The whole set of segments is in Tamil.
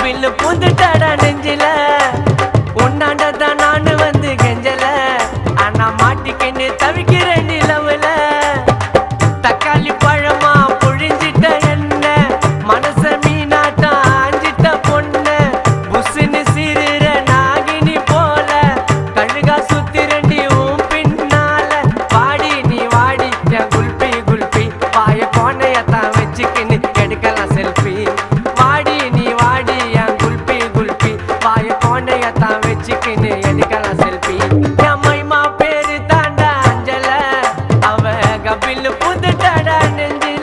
கபில் பூந்துட்டாடா நெஞ்சில உன்னாண்டதான் நானு வந்து கெஞ்சல ஆனா மாட்டிக்கின்னு தவிக்கிற நிலவுல தக்காளி பழமா புழிஞ்சிட்ட என்ன மனச மீனாட்டா ஆஞ்சிட்ட பொண்ணு புசுன்னு சிறுற நாகினி போல கழுகா சுத்தி ரெண்டி உன் பின்னால வாடி நீ வாடி என் குல்பி குல்பி பாய போனையத்தான் வச்சுக்கின்னு எடுக்கலாம் செல்ஃபி வாடி நீ வாடி என் குல்பி குல்பி பாய போனையத்தான் வச்சுக்கின்னு எடுக்கலாம் செல்ஃபி என் மைமா பேரு தாண்டா அஞ்சல அவ கபில் புதுட்டாடா நெஞ்சில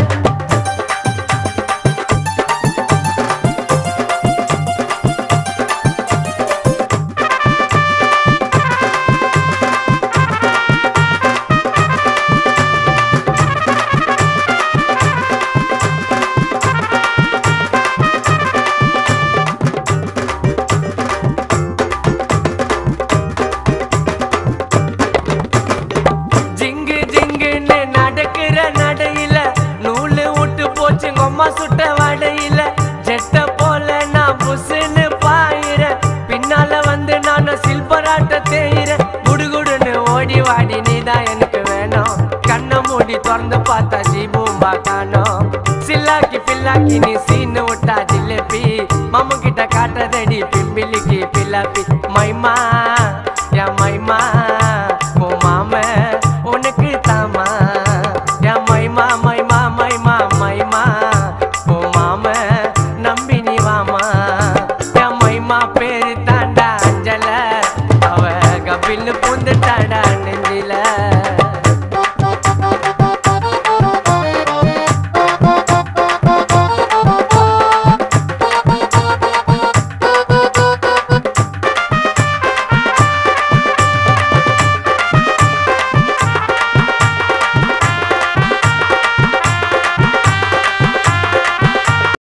ஜிங்கு ஜிங்குன்னு நடக்கிற நடையில நூலு விட்டு போச்சு கொம்மா சுட்ட வடையில ஜெட்ட போல நான் புசுன்னு பாயிர பின்னால வந்து நான் சில்பராட்ட தேயிற குடுகுடுன்னு ஓடி வாடி நீதான் எனக்கு வேணும் கண்ணை மூடி திறந்து பார்த்தா ஜீபூம்பா காணோம் சில்லாக்கி பில்லாக்கி நீ சீனு விட்டா ஜிலேபி மாமு கிட்ட காட்டுறதடி பிம்பிலிக்கு பில்லாப்பி மைமா என் மைமா